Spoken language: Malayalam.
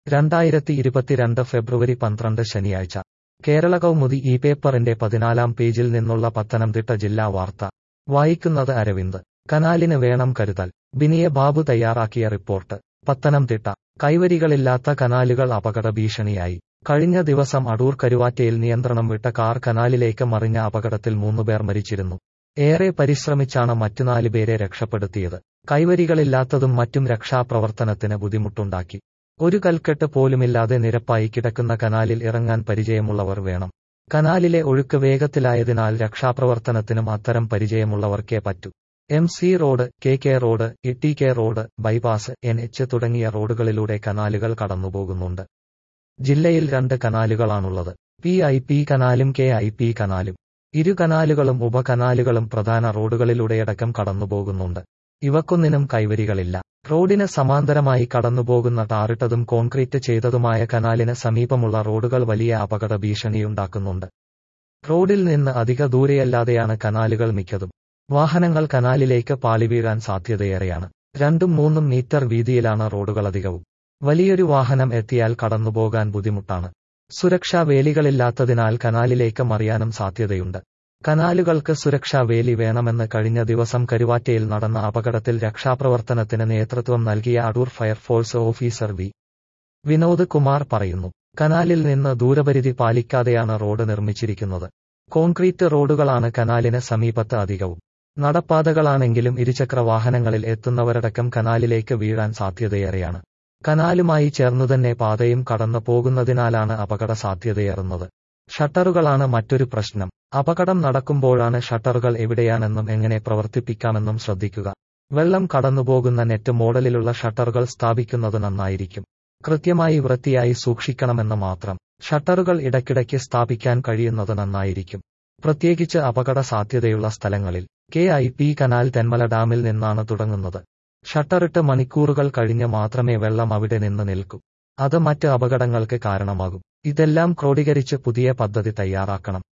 രണ്ടായിരത്തി ഇരുപത്തിരണ്ട് ഫെബ്രുവരി പന്ത്രണ്ട് ശനിയാഴ്ച കേരള കൗമുദി ഈ പേപ്പറിന്റെ പതിനാലാം പേജിൽ നിന്നുള്ള പത്തനംതിട്ട ജില്ലാ വാർത്ത വായിക്കുന്നത് അരവിന്ദ് കനാലിന് വേണം കരുതൽ ബിനിയ ബാബു തയ്യാറാക്കിയ റിപ്പോർട്ട് പത്തനംതിട്ട കൈവരികളില്ലാത്ത കനാലുകൾ അപകട ഭീഷണിയായി കഴിഞ്ഞ ദിവസം അടൂർ കരുവാറ്റയിൽ നിയന്ത്രണം വിട്ട കാർ കനാലിലേക്ക് മറിഞ്ഞ അപകടത്തിൽ മൂന്നുപേർ മരിച്ചിരുന്നു ഏറെ പരിശ്രമിച്ചാണ് മറ്റു നാലുപേരെ രക്ഷപ്പെടുത്തിയത് കൈവരികളില്ലാത്തതും മറ്റും രക്ഷാപ്രവർത്തനത്തിന് ബുദ്ധിമുട്ടുണ്ടാക്കി ഒരു കൽക്കെട്ട് പോലുമില്ലാതെ നിരപ്പായി കിടക്കുന്ന കനാലിൽ ഇറങ്ങാൻ പരിചയമുള്ളവർ വേണം കനാലിലെ ഒഴുക്ക് വേഗത്തിലായതിനാൽ രക്ഷാപ്രവർത്തനത്തിനും അത്തരം പരിചയമുള്ളവർക്കേ പറ്റൂ M C road K K road E K road bypass N H തുടങ്ങിയ റോഡുകളിലൂടെ കനാലുകൾ കടന്നുപോകുന്നുണ്ട് ജില്ലയിൽ രണ്ട് കനാലുകളാണുള്ളത് പി ഐ പി കനാലും കെ ഐ പി കനാലും ഇരു കനാലുകളും ഉപകനാലുകളും പ്രധാന റോഡുകളിലൂടെയടക്കം കടന്നുപോകുന്നുണ്ട് ഇവക്കൊന്നിനും കൈവരികളില്ല റോഡിന് സമാന്തരമായി കടന്നുപോകുന്ന ടാറിട്ടതും കോൺക്രീറ്റ് ചെയ്തതുമായ കനാലിന് സമീപമുള്ള റോഡുകൾ വലിയ അപകട ഭീഷണിയുണ്ടാക്കുന്നുണ്ട് റോഡിൽ നിന്ന് അധിക ദൂരെയല്ലാതെയാണ് കനാലുകൾ മിക്കതും വാഹനങ്ങൾ കനാലിലേക്ക് പാളിവീഴാൻ സാധ്യതയേറെയാണ് രണ്ടും മൂന്നും മീറ്റർ വീതിയിലാണ് റോഡുകളധികവും വലിയൊരു വാഹനം എത്തിയാൽ കടന്നുപോകാൻ ബുദ്ധിമുട്ടാണ് സുരക്ഷാ വേലികളില്ലാത്തതിനാൽ കനാലിലേക്ക് മറിയാനും സാധ്യതയുണ്ട് കനാലുകൾക്ക് സുരക്ഷാ വേലി വേണമെന്ന് കഴിഞ്ഞ ദിവസം കരുവാറ്റയിൽ നടന്ന അപകടത്തിൽ രക്ഷാപ്രവർത്തനത്തിന് നേതൃത്വം നൽകിയ Adoor fire force officer V Vinod Kumar പറയുന്നു കനാലിൽ നിന്ന് ദൂരപരിധി പാലിക്കാതെയാണ് റോഡ് നിർമ്മിച്ചിരിക്കുന്നത് കോൺക്രീറ്റ് റോഡുകളാണ് കനാലിന് സമീപത്ത് അധികവും നടപ്പാതകളാണെങ്കിലും ഇരുചക്ര വാഹനങ്ങളിൽ എത്തുന്നവരടക്കം കനാലിലേക്ക് വീഴാൻ സാധ്യതയേറെയാണ് കനാലുമായി ചേർന്നുതന്നെ പാതയും കടന്നു പോകുന്നതിനാലാണ് അപകട സാധ്യതയേറുന്നത് ഷട്ടറുകളാണ് മറ്റൊരു പ്രശ്നം അപകടം നടക്കുമ്പോഴാണ് ഷട്ടറുകൾ എവിടെയാണെന്നും എങ്ങനെ പ്രവർത്തിപ്പിക്കാമെന്നും ശ്രദ്ധിക്കുക വെള്ളം കടന്നുപോകുന്ന നെറ്റ് മോഡലിലുള്ള ഷട്ടറുകൾ സ്ഥാപിക്കുന്നത് നന്നായിരിക്കും കൃത്യമായി വൃത്തിയായി സൂക്ഷിക്കണമെന്ന് മാത്രം ഷട്ടറുകൾ ഇടയ്ക്കിടയ്ക്ക് സ്ഥാപിക്കാൻ കഴിയുന്നത് നന്നായിരിക്കും പ്രത്യേകിച്ച് അപകട സാധ്യതയുള്ള സ്ഥലങ്ങളിൽ K I P canal Thenmala ഡാമിൽ നിന്നാണ് തുടങ്ങുന്നത് ഷട്ടറിട്ട് മണിക്കൂറുകൾ കഴിഞ്ഞ് മാത്രമേ വെള്ളം അവിടെ നിന്ന് നിൽക്കൂ അത് മറ്റ് അപകടങ്ങൾക്ക് കാരണമാകും ഇതെല്ലാം ക്രോഡീകരിച്ച് പുതിയ പദ്ധതി തയ്യാറാക്കണം